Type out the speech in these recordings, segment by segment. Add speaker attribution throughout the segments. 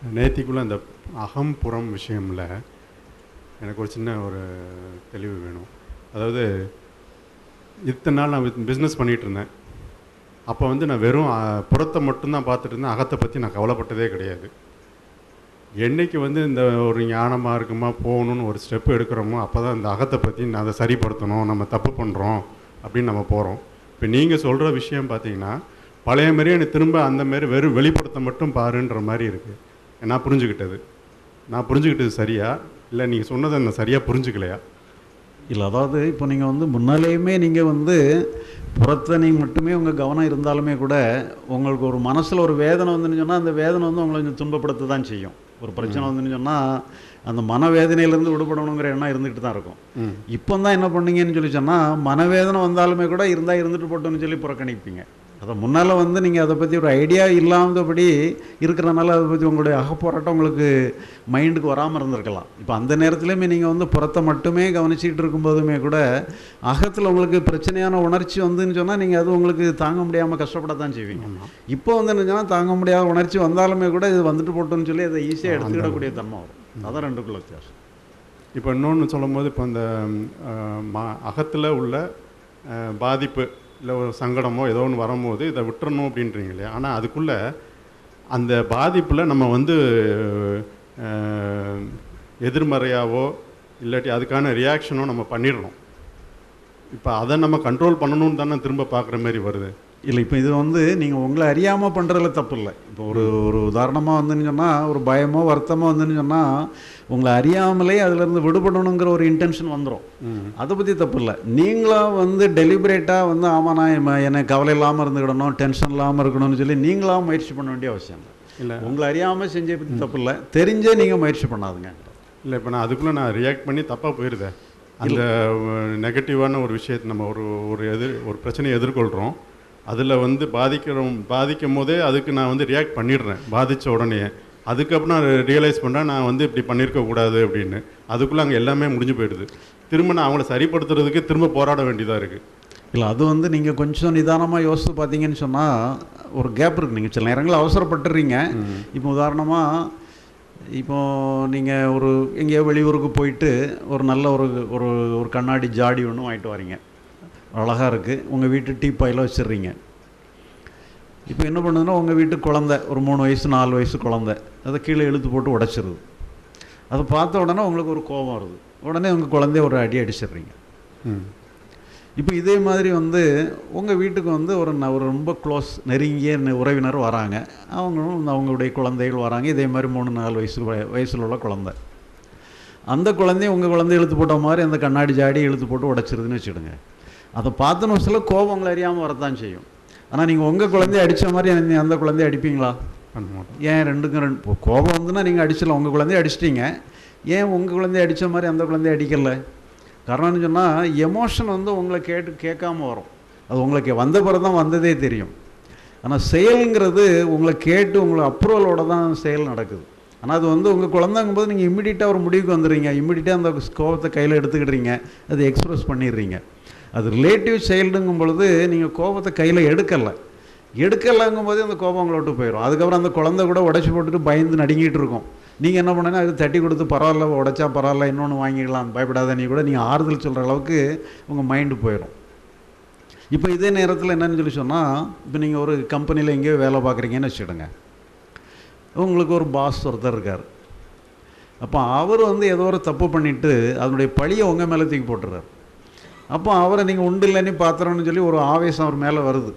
Speaker 1: நேத்திக்குள்ளே அந்த அகம் புறம் விஷயம்ல எனக்கு ஒரு சின்ன ஒரு தெளிவு வேணும் அதாவது இத்தனை நாள் நான் பிஸ்னஸ் பண்ணிகிட்டு இருந்தேன் அப்போ வந்து நான் வெறும் அ, புறத்தை மட்டும்தான் பார்த்துட்டு இருந்தேன் அகத்தை பற்றி நான் கவலைப்பட்டதே கிடையாது என்னைக்கு வந்து இந்த ஒரு ஞானமாக இருக்குமா போகணும்னு ஒரு ஸ்டெப் எடுக்கிறோமோ அப்போ தான் இந்த அகத்தை பற்றி நான் அதை சரிப்படுத்தணும் நம்ம தப்பு பண்ணுறோம் அப்படின்னு நம்ம போகிறோம் இப்போ நீங்கள் சொல்கிற விஷயம் பார்த்தீங்கன்னா பழைய மாதிரியே எனக்கு திரும்ப அந்த மாதிரி வெறும் வெளிப்படுத்த மட்டும் பாருன்ற மாதிரி இருக்குது நான் புரிஞ்சுக்கிட்டது நான் புரிஞ்சுக்கிட்டது சரியா இல்லை நீங்கள் சொன்னதை நான் சரியாக புரிஞ்சுக்கலையா
Speaker 2: இல்லை அதாவது இப்போ நீங்கள் வந்து முன்னாலேயுமே நீங்கள் வந்து புறத்தை நீங்கள் மட்டுமே உங்கள் கவனம் இருந்தாலுமே கூட உங்களுக்கு ஒரு மனசில் ஒரு வேதனை வந்துன்னு சொன்னால் அந்த வேதனை வந்து உங்களை கொஞ்சம் துன்பப்படுத்த தான் செய்யும் ஒரு பிரச்சனை வந்துன்னு சொன்னால் அந்த மனவேதனையிலேருந்து விடுபடணுங்கிற எண்ணம் இருந்துகிட்டு தான் இருக்கும்
Speaker 1: ம்
Speaker 2: இப்போ தான் என்ன பண்ணீங்கன்னு சொல்லி சொன்னால் மனவேதனை வந்தாலுமே கூட இருந்தால் இருந்துட்டு போட்டோம்னு சொல்லி புறக்கணிப்பீங்க அதை முன்னால் வந்து நீங்கள் அதை பற்றி ஒரு ஐடியா இல்லாதபடி இருக்கிறனால அதை பற்றி உங்களுடைய அகப்போராட்டம் உங்களுக்கு மைண்டுக்கு வராமல் இருந்திருக்கலாம் இப்போ அந்த நேரத்துலையுமே நீங்கள் வந்து புறத்தை மட்டுமே கவனிச்சிட்டு இருக்கும்போதுமே கூட அகத்தில் உங்களுக்கு பிரச்சனையான உணர்ச்சி வந்துன்னு சொன்னால் நீங்கள் அது உங்களுக்கு தாங்க முடியாமல் கஷ்டப்படத்தான் செய்வீங்க இப்போ வந்து என்ன சொன்னால் தாங்க முடியாத உணர்ச்சி வந்தாலுமே கூட இது வந்துட்டு போட்டோம்னு சொல்லி அதை ஈஸியாக எடுத்துக்கிடக்கூடிய தன்மை வரும் அதான் ரெண்டுக்குள்ள வித்தியாசம்
Speaker 1: இப்போ இன்னொன்று சொல்லும்போது இப்போ அந்த அஹ், மா அகத்தில் உள்ள அஹ், பாதிப்பு இல்லை ஒரு சங்கடமோ ஏதோ ஒன்று வரும்போது இதை விட்டுறணும் அப்படின்றீங்க இல்லையா ஆனால் அதுக்குள்ளே அந்த பாதிப்பில் நம்ம வந்து அஹ், எதிர்மறையாவோ இல்லாட்டி அதுக்கான ரியாக்ஷனோ நம்ம பண்ணிடுறோம் இப்போ அதை நம்ம கண்ட்ரோல் பண்ணணும்னு தானே திரும்ப பார்க்குற மாதிரி வருது
Speaker 2: இல்லை இப்போ இது வந்து நீங்கள் உங்களை அறியாமல் பண்ணுறதுல தப்பு இல்லை இப்போ ஒரு ஒரு உதாரணமாக வந்துன்னு சொன்னால் ஒரு பயமோ வருத்தமோ வந்துன்னு சொன்னால் உங்களை அறியாமலே அதுலேருந்து விடுபடணுங்கிற ஒரு இன்டென்ஷன் வந்துடும் அதை பற்றி தப்பு இல்லை நீங்களாக வந்து டெலிபரேட்டாக வந்து ஆமாம் நான் எம்ம- எனக்கு கவலை இல்லாமல் இருந்துக்கிடணும் டென்ஷன் இல்லாமல் இருக்கணும்னு சொல்லி நீங்களாக முயற்சி பண்ண வேண்டிய அவசியம் இல்லை
Speaker 1: இல்லை
Speaker 2: உங்களை அறியாமல் செஞ்ச பற்றி தப்பு இல்லை தெரிஞ்சே நீங்கள் முயற்சி பண்ணாதுங்க
Speaker 1: இல்லை இப்போ நான் அதுக்குள்ளே நான் ரியாக்ட் பண்ணி தப்பாக போயிருதேன் அந்த நெகட்டிவான ஒரு விஷயத்தை நம்ம ஒரு ஒரு எதிர் ஒரு பிரச்சனையை எதிர்கொள்கிறோம் அதில் வந்து பாதிக்கிறோம் பாதிக்கும் போதே அதுக்கு நான் வந்து ரியாக்ட் பண்ணிடுறேன் பாதித்த உடனே அதுக்கப்புறம் நான் ரியலைஸ் பண்ணுறேன் நான் வந்து இப்படி பண்ணியிருக்க கூடாது அப்படின்னு அதுக்குள்ளே அங்கே எல்லாமே முடிஞ்சு போயிடுது திரும்ப நான் அவங்கள சரிப்படுத்துறதுக்கு திரும்ப போராட வேண்டியதாக இருக்குது
Speaker 2: இல்லை அது வந்து நீங்கள் கொஞ்சம் நிதானமாக யோசித்து பார்த்தீங்கன்னு சொன்னால் ஒரு கேப் இருக்குது நீங்கள் சில நேரங்களில் அவசரப்பட்டுறீங்க இப்போ உதாரணமாக இப்போ நீங்கள் ஒரு எங்கேயோ வெளியூருக்கு போயிட்டு ஒரு நல்ல ஒரு ஒரு ஒரு கண்ணாடி ஜாடி ஒன்று வாங்கிட்டு வரீங்க அழகாக இருக்குது உங்கள் வீட்டு டீ பாயில் வச்சிடுறீங்க இப்போ என்ன பண்ணுதுன்னா உங்கள் வீட்டு குழந்தை ஒரு மூணு வயசு நாலு வயசு குழந்தை அதை கீழே இழுத்து போட்டு உடைச்சிருது அதை பார்த்த உடனே உங்களுக்கு ஒரு கோபம் வருது உடனே உங்கள் குழந்தைய ஒரு அடி அடிச்சிடுறீங்க
Speaker 1: ம்
Speaker 2: இப்போ இதே மாதிரி வந்து உங்கள் வீட்டுக்கு வந்து ஒரு ந- ஒரு ரொம்ப க்ளோஸ் நெருங்கிய ந- உறவினர் வராங்க அவங்களும் வந்து அவங்களுடைய குழந்தைகள் வராங்க இதே மாதிரி மூணு நாலு வயசு வய- வயசுல உள்ள குழந்தை அந்த குழந்தைய உங்கள் குழந்தை இழுத்து போட்ட மாதிரி அந்த கண்ணாடி ஜாடி இழுத்து போட்டு உடைச்சிருதுன்னு வச்சுடுங்க அதை பார்த்த நிமிஷத்தில் கோபம் உங்களை அறியாமல் வரத்தான் செய்யும் ஆனால் நீங்கள் உங்கள் குழந்தைய அடித்த மாதிரி அந்த- அந்த குழந்தைய அடிப்பீங்களா
Speaker 1: பண்ண மாட்டோம்
Speaker 2: ஏன் ரெண்டுக்கும் ரெண்டு இப்போ கோபம் வந்துன்னா நீங்கள் அடிச்சிடலாம் உங்கள் குழந்தைய அடிச்சிட்டீங்க ஏன் உங்கள் குழந்தைய அடித்த மாதிரி அந்த குழந்தைய அடிக்கல காரணம்னு சொன்னால் எமோஷன் வந்து உங்களை கேட்டு கேட்காம வரும் அது உங்களுக்கு வந்த பிறகு தான் வந்ததே தெரியும் ஆனால் செயலுங்கிறது உங்களை கேட்டு உங்களை அப்ரூவலோட தான் செயல் நடக்குது ஆனால் அது வந்து உங்கள் குழந்தைங்கும் போது நீங்கள் இம்மிடியட்டாக ஒரு முடிவுக்கு வந்துடுறீங்க இம்மிடியட்டாக அந்த கோபத்தை கையில் எடுத்துக்கிடுறீங்க அதை எக்ஸ்ப்ரெஸ் பண்ணிடுறீங்க அது ரிலேட்டிவ் சைல்டுங்கும் பொழுது நீங்கள் கோபத்தை கையில் எடுக்கலை எடுக்கலைங்கும் போது அந்த கோபம் உங்களை விட்டு போயிடும் அதுக்கப்புறம் அந்த குழந்தை கூட உடச்சி போட்டுட்டு பயந்து நடுங்கிட்டு இருக்கும் நீங்கள் என்ன பண்ணுன்னா அது தட்டி கொடுத்து பரவாயில்ல உடைச்சா பரவாயில்ல இன்னொன்று வாங்கிக்கலாம் பயப்படாத நீ கூட நீங்கள் ஆறுதல் சொல்கிற அளவுக்கு உங்கள் மைண்டு போயிடும் இப்போ இதே நேரத்தில் என்னன்னு சொல்லி சொன்னால் இப்போ நீங்கள் ஒரு கம்பெனியில் எங்கேயோ வேலை பார்க்குறீங்கன்னு வச்சுடுங்க உங்களுக்கு ஒரு பாஸ் ஒருத்தர் இருக்கார் அப்போ அவர் வந்து ஏதோ ஒரு தப்பு பண்ணிவிட்டு அதனுடைய பழியை உங்கள் மேலே தூக்கி போட்டுறாரு அப்போ அவரை நீங்கள் உண்டு இல்லைன்னு பாத்திரம்னு சொல்லி ஒரு ஆவேசம் அவர் மேலே வருது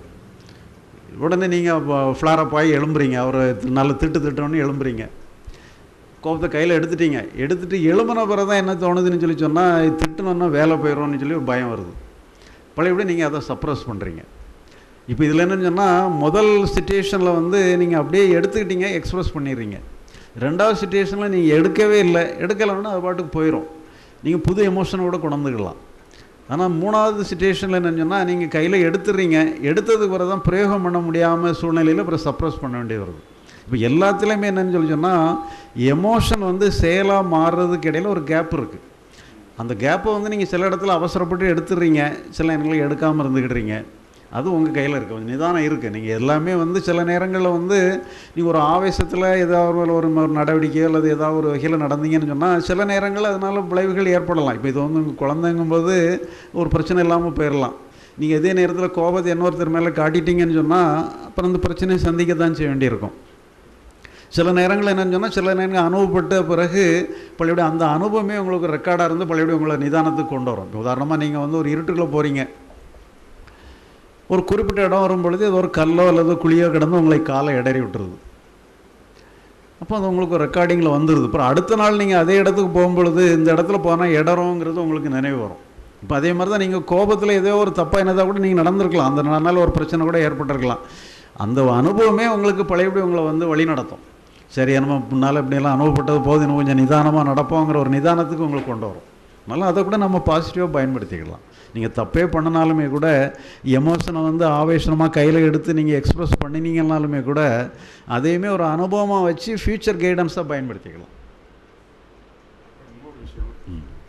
Speaker 2: உடனே நீங்கள் ஃப்ளாரப் ஆகி எழும்புறீங்க அவரை நல்ல திட்டு திட்டோன்னு எழும்புறீங்க கோபத்தை கையில் எடுத்துட்டீங்க எடுத்துட்டு எழும்பின பிறகு தான் என்ன தோணுதுன்னு சொல்லி சொன்னால் திட்டணுன்னா வேலை போயிடும்னு சொல்லி ஒரு பயம் வருது பழையபடி நீங்கள் அதை சப்ரஸ் பண்ணுறீங்க இப்போ இதில் என்னன்னு சொன்னால் முதல் சுச்சுவேஷனில் வந்து நீங்கள் அப்படியே எடுத்துக்கிட்டீங்க எக்ஸ்ப்ரெஸ் பண்ணிடுறீங்க ரெண்டாவது சுச்சுவேஷனில் நீங்கள் எடுக்கவே இல்லை எடுக்கலைன்னா அது பாட்டுக்கு போயிடும் நீங்கள் புது எமோஷனோட கொண்டுக்கலாம் ஆனால் மூணாவது சுச்சுவேஷனில் என்னன்னு சொன்னால் நீங்கள் கையில் எடுத்துடுறீங்க எடுத்ததுக்கு பிறகு தான் பிரயோகம் பண்ண முடியாமல் சூழ்நிலையில் அப்புறம் சப்ரஸ் பண்ண வேண்டியது வருது இப்போ எல்லாத்துலேயுமே என்னன்னு சொல்லி சொன்னால் எமோஷன் வந்து செயலாக மாறுறதுக்கு இடையில ஒரு கேப் இருக்குது அந்த கேப்பை வந்து நீங்கள் சில இடத்துல அவசரப்பட்டு எடுத்துடுறீங்க சில இடங்களில் எடுக்காமல் இருந்துக்கிடுறீங்க அது உங்கள் கையில் இருக்குது கொஞ்சம் நிதானம் இருக்குது நீங்கள் எல்லாமே வந்து சில நேரங்களில் வந்து நீங்கள் ஒரு ஆவேசத்தில் ஏதாவது ஒரு ஒரு ஒரு நடவடிக்கையோ அல்லது ஏதாவது ஒரு வகையில் நடந்தீங்கன்னு சொன்னால் சில நேரங்களில் அதனால் விளைவுகள் ஏற்படலாம் இப்போ இது வந்து உங்கள் குழந்தைங்கும்போது ஒரு பிரச்சனை இல்லாமல் போயிடலாம் நீங்கள் இதே நேரத்தில் கோபத்தை இன்னொருத்தர் மேலே காட்டிட்டீங்கன்னு சொன்னால் அப்புறம் அந்த பிரச்சனையை சந்திக்க தான் செய்ய வேண்டியிருக்கும் சில நேரங்கள் என்னன்னு சொன்னால் சில நேரங்கள் அனுபவப்பட்ட பிறகு பழையபடி அந்த அனுபவமே உங்களுக்கு ரெக்கார்டாக இருந்து பழையபடி உங்களை நிதானத்துக்கு கொண்டு வரும் இப்போ உதாரணமாக நீங்கள் வந்து ஒரு இருட்டுக்குள்ளே போகிறீங்க ஒரு குறிப்பிட்ட இடம் வரும் பொழுது ஏதோ ஒரு கல்லோ அல்லது குழியோ கிடந்து உங்களை காலை இடறி விட்டுருது அப்போ அது உங்களுக்கு ரெக்கார்டிங்கில் வந்துடுது அப்புறம் அடுத்த நாள் நீங்கள் அதே இடத்துக்கு போகும்பொழுது இந்த இடத்துல போனால் இடறோங்கிறது உங்களுக்கு நினைவு வரும் இப்போ அதே மாதிரி தான் நீங்கள் கோபத்தில் ஏதோ ஒரு தப்பாக என்னதாக கூட நீங்கள் நடந்திருக்கலாம் அந்த நாள் ஒரு பிரச்சனை கூட ஏற்பட்டிருக்கலாம் அந்த அனுபவமே உங்களுக்கு பழையபடி உங்களை வந்து வழி நடத்தும் சரி நம்ம முன்னால் இப்படியெல்லாம் அனுபவப்பட்டது போது இன்னும் கொஞ்சம் நிதானமாக நடப்போங்கிற ஒரு நிதானத்துக்கு உங்களுக்கு கொண்டு வரும் அதனால் அதை கூட நம்ம பாசிட்டிவாக பயன்படுத்திக்கலாம் நீங்கள் தப்பே பண்ணினாலுமே கூட எமோஷனை வந்து ஆவேசமாக கையில் எடுத்து நீங்கள் எக்ஸ்ப்ரெஸ் பண்ணினீங்கனாலுமே கூட அதையுமே ஒரு அனுபவமாக வச்சு ஃப்யூச்சர் கைடன்ஸாக பயன்படுத்திக்கலாம்
Speaker 1: இன்னொரு விஷயம்